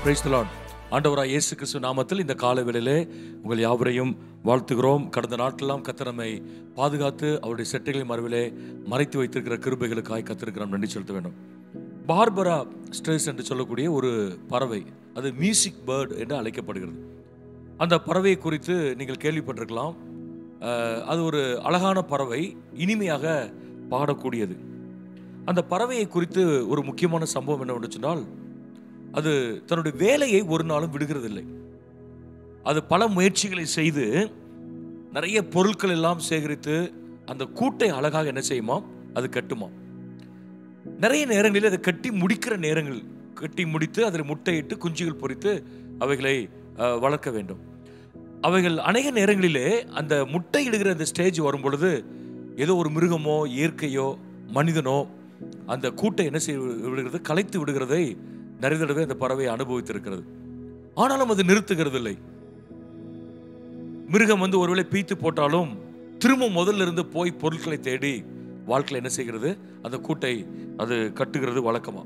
price Lord ஆண்டவராக இயேசு கிறிஸ்து நாமத்தில் இந்த கால வேளையிலே உங்கள் யாவரையும் வாழ்த்துகிறோம் கடந்த நாட்களெல்லாம் கர்த்தர் நம்மை பாதுகாத்து அவருடைய செட்டைகளின் மறுவிலே மறைத்து வைத்திருக்கிற கிருபைகளுக்காய் கத்திருக்கிறோம் நன்றி செலுத்த வேண்டும் பார்பரா ஸ்ட்ரெஸ் என்று சொல்லக்கூடிய ஒரு பறவை அது மியூசிக் பேர்ட் என்று அழைக்கப்படுகிறது அந்த பறவை குறித்து நீங்கள் கேள்விப்பட்டிருக்கலாம் அஹ், அது ஒரு அழகான பறவை இனிமையாக பாடக்கூடியது அந்த பறவையை குறித்து ஒரு முக்கியமான சம்பவம் என்னவென்று சொன்னால் அது தன்னுடைய வேலையை ஒரு நாளும் விடுகிறதில்லை அது பல முயற்சிகளை செய்து நிறைய பொருட்கள் எல்லாம் சேகரித்து அந்த கூட்டை அழகாக என்ன செய்யுமாம் அது கட்டுமாம் நிறைய நேரங்களில் அதை கட்டி முடிக்கிற நேரங்கள் கட்டி முடித்து அதில் முட்டையிட்டு குஞ்சுகள் பொரித்து அவைகளை அஹ், வளர்க்க வேண்டும் அவைகள் அநேக நேரங்களிலே அந்த முட்டையிடுகிற அந்த ஸ்டேஜ் வரும் பொழுது ஏதோ ஒரு மிருகமோ இயற்கையோ மனிதனோ அந்த கூட்டை என்ன செய்ய விடுகிறது கலைத்து விடுகிறதை நிறைய தடவை அந்த பறவை அனுபவித்திருக்கிறது ஆனாலும் அது நிறுத்துகிறது இல்லை மிருகம் வந்து ஒருவேளை பீத்து போட்டாலும் திரும்ப முதல்ல இருந்து போய் பொருட்களை தேடி வாழ்க்கையில் என்ன செய்கிறது அந்த கூட்டை அது கட்டுகிறது வழக்கமா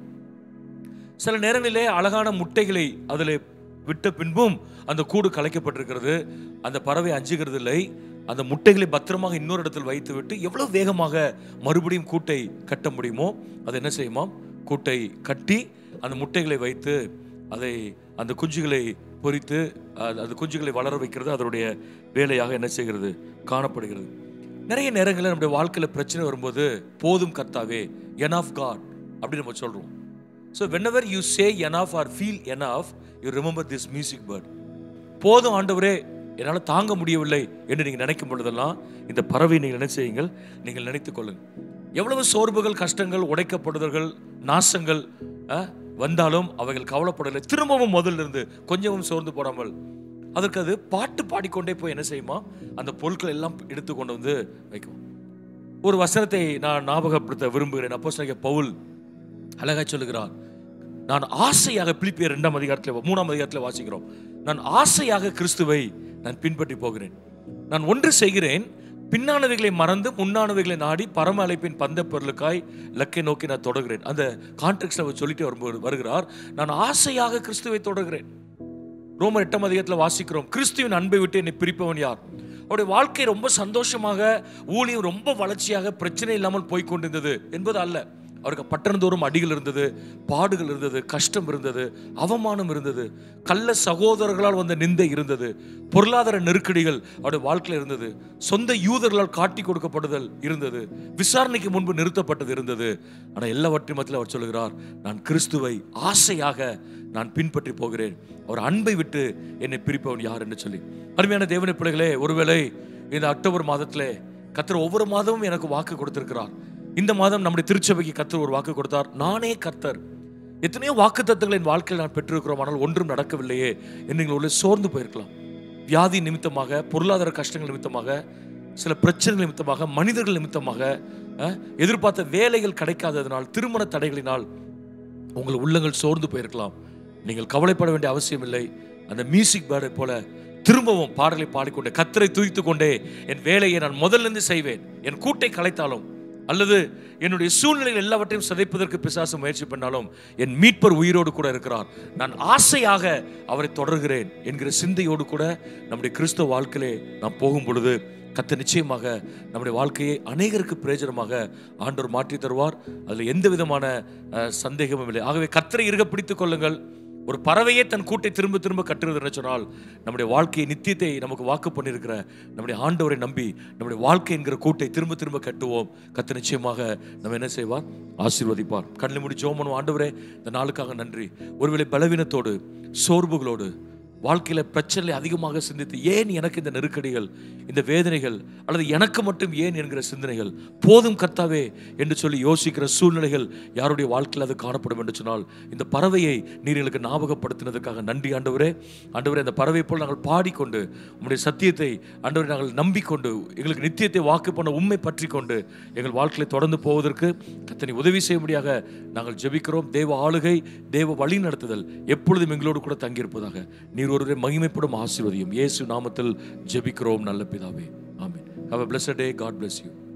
சில நேரங்களிலே அழகான முட்டைகளை அதில் விட்ட பின்பும் அந்த கூடு கலைக்கப்பட்டிருக்கிறது அந்த பறவை அஞ்சுகிறது இல்லை அந்த முட்டைகளை பத்திரமாக இன்னொரு இடத்தில் வைத்து விட்டு எவ்வளவு வேகமாக மறுபடியும் கூட்டை கட்ட முடியுமோ அது என்ன செய்யுமாம் கூட்டை கட்டி அந்த முட்டைகளை வைத்து அதை அந்த குஞ்சுகளை பொரித்து அது- அந்த குஞ்சுகளை வளர வைக்கிறது அதனுடைய வேலையாக என்ன செய்கிறது காணப்படுகிறது நிறைய நேரங்களில் நம்முடைய வாழ்க்கையில் பிரச்சனை வரும்போது போதும் கர்த்தாவே என் ஆஃப் காட் அப்படி நம்ம சொல்கிறோம் so whenever you say enough or feel enough you remember this music பேர்ட் போதும் ஆண்டவரே என்னால் தாங்க முடியவில்லை என்று நீங்கள் நினைக்கும் பொழுதெல்லாம் இந்த பறவை நீங்கள் என்ன செய்யுங்கள் நீங்கள் நினைத்துக் கொள்ளுங்கள் எவ்வளவு சோர்வுகள் கஷ்டங்கள் உடைக்கப்படுதல்கள் நாசங்கள் அஹ், வந்தாலும் அவைகள் கவலைப்படலை திரும்பவும் முதல்ல இருந்து கொஞ்சமும் சோர்ந்து போடாமல் அதற்கு அது பாட்டு பாடிக்கொண்டே போய் என்ன செய்யுமா அந்த பொருட்கள் எல்லாம் எடுத்து கொண்டு வந்து வைக்கும் ஒரு வசனத்தை நான் ஞாபகப்படுத்த விரும்புகிறேன் அப்போ பவுல் அழகா சொல்லுகிறார் நான் ஆசையாக பிலிப்பியர் இரண்டாம் அதிகாரத்தில் மூணாம் அதிகாரத்தில் வாசிக்கிறோம் நான் ஆசையாக கிறிஸ்துவை நான் பின்பற்றி போகிறேன் நான் ஒன்று செய்கிறேன் பின்னானவைகளை மறந்து முன்னானவைகளை நாடி பரம அழைப்பின் பந்த பொருளுக்காய் லக்கை நோக்கி நான் தொடர்கிறேன் அந்த கான்டெக்ட்ல அவர் சொல்லிட்டு வரும்போது வருகிறார் நான் ஆசையாக கிறிஸ்துவை தொடர்கிறேன் ரோமர் எட்டாம் அதிகாரத்தில் வாசிக்கிறோம் கிறிஸ்துவின் அன்பை விட்டு என்னை பிரிப்பவன் யார் அவருடைய வாழ்க்கை ரொம்ப சந்தோஷமாக ஊழியம் ரொம்ப வளர்ச்சியாக பிரச்சனை இல்லாமல் போய் கொண்டிருந்தது என்பது அல்ல அவருக்கு பட்டணந்தோறும் அடிகள் இருந்தது பாடுகள் இருந்தது கஷ்டம் இருந்தது அவமானம் இருந்தது கள்ள சகோதரர்களால் வந்த நிந்தை இருந்தது பொருளாதார நெருக்கடிகள் அவருடைய வாழ்க்கையில் இருந்தது சொந்த யூதர்களால் காட்டி கொடுக்கப்படுதல் இருந்தது விசாரணைக்கு முன்பு நிறுத்தப்பட்டது இருந்தது ஆனால் எல்லாவற்றையும் மத்தியில் அவர் சொல்லுகிறார் நான் கிறிஸ்துவை ஆசையாக நான் பின்பற்றி போகிறேன் அவர் அன்பை விட்டு என்னை பிரிப்பவன் யார் என்று சொல்லி அருமையான தேவனை பிள்ளைகளே ஒருவேளை இந்த அக்டோபர் மாதத்திலே கர்த்தர் ஒவ்வொரு மாதமும் எனக்கு வாக்கு கொடுத்திருக்கிறார் இந்த மாதம் நம்முடைய திருச்சபைக்கு கர்த்தர் ஒரு வாக்கு கொடுத்தார் நானே கர்த்தர் எத்தனையோ வாக்கு தத்துவங்களை என் வாழ்க்கையில் நான் பெற்றிருக்கிறோம் ஆனால் ஒன்றும் நடக்கவில்லையே என்று நீங்கள் உள்ள சோர்ந்து போயிருக்கலாம் வியாதி நிமித்தமாக பொருளாதார கஷ்டங்கள் நிமித்தமாக சில பிரச்சனைகள் நிமித்தமாக மனிதர்கள் நிமித்தமாக அஹ், எதிர்பார்த்த வேலைகள் கிடைக்காததினால் திருமண தடைகளினால் உங்கள் உள்ளங்கள் சோர்ந்து போயிருக்கலாம் நீங்கள் கவலைப்பட வேண்டிய அவசியம் இல்லை அந்த மியூசிக் பேர்டை போல திரும்பவும் பாடலை பாடிக்கொண்டே கத்தரை துதித்து கொண்டே என் வேலையை நான் முதல்ல இருந்து செய்வேன் என் கூட்டை கலைத்தாலும் அல்லது என்னுடைய சூழ்நிலைகள் எல்லாவற்றையும் சிதைப்பதற்கு பிசாசு முயற்சி பண்ணாலும் என் மீட்பர் உயிரோடு கூட இருக்கிறார் நான் ஆசையாக அவரை தொடர்கிறேன் என்கிற சிந்தையோடு கூட நம்முடைய கிறிஸ்தவ வாழ்க்கையிலே நாம் போகும் பொழுது கத்த நிச்சயமாக நம்முடைய வாழ்க்கையை அநேகருக்கு பிரயோஜனமாக ஆண்டவர் மாற்றி தருவார் அதில் எந்த விதமான அஹ், சந்தேகமும் இல்லை ஆகவே கத்தரை இருக பிடித்துக் கொள்ளுங்கள் ஒரு பறவையே தன் கூட்டை திரும்ப திரும்ப கட்டுறது என்று சொன்னால் நம்முடைய வாழ்க்கையை நித்தியத்தை நமக்கு வாக்கு பண்ணியிருக்கிற நம்முடைய ஆண்டவரை நம்பி நம்முடைய வாழ்க்கை என்கிற கூட்டை திரும்ப திரும்ப கட்டுவோம் கத்த நிச்சயமாக நம்ம என்ன செய்வார் ஆசீர்வதிப்பார் கண்ணில் முடி ஜோமனும் ஆண்டவரே இந்த நாளுக்காக நன்றி ஒருவேளை பலவீனத்தோடு சோர்வுகளோடு வாழ்க்கையில பிரச்சனை அதிகமாக சிந்தித்து ஏன் எனக்கு இந்த நெருக்கடிகள் இந்த வேதனைகள் அல்லது எனக்கு மட்டும் ஏன் என்கிற சிந்தனைகள் போதும் கர்த்தாவே என்று சொல்லி யோசிக்கிற சூழ்நிலைகள் யாருடைய வாழ்க்கையில் அது காணப்படும் என்று சொன்னால் இந்த பறவையை நீர் எங்களுக்கு ஞாபகப்படுத்தினதுக்காக நன்றி ஆண்டவரே ஆண்டவரே அந்த பறவை போல் நாங்கள் பாடிக்கொண்டு உம்முடைய சத்தியத்தை ஆண்டவரை நாங்கள் நம்பிக்கொண்டு எங்களுக்கு நித்தியத்தை வாக்கு பண்ண உண்மை பற்றி கொண்டு எங்கள் வாழ்க்கையை தொடர்ந்து போவதற்கு கத்தனை உதவி செய்யும்படியாக நாங்கள் ஜெபிக்கிறோம் தேவ ஆளுகை தேவ வழி நடத்துதல் எப்பொழுதும் எங்களோடு கூட தங்கியிருப்பதாக நீர் ஒருவரை மகிமைப்படும் ஆசீர்வதியும் இயேசு நாமத்தில் ஜெபிக்கிறோம் நல்ல பிதாவே amen have a blessed day god bless you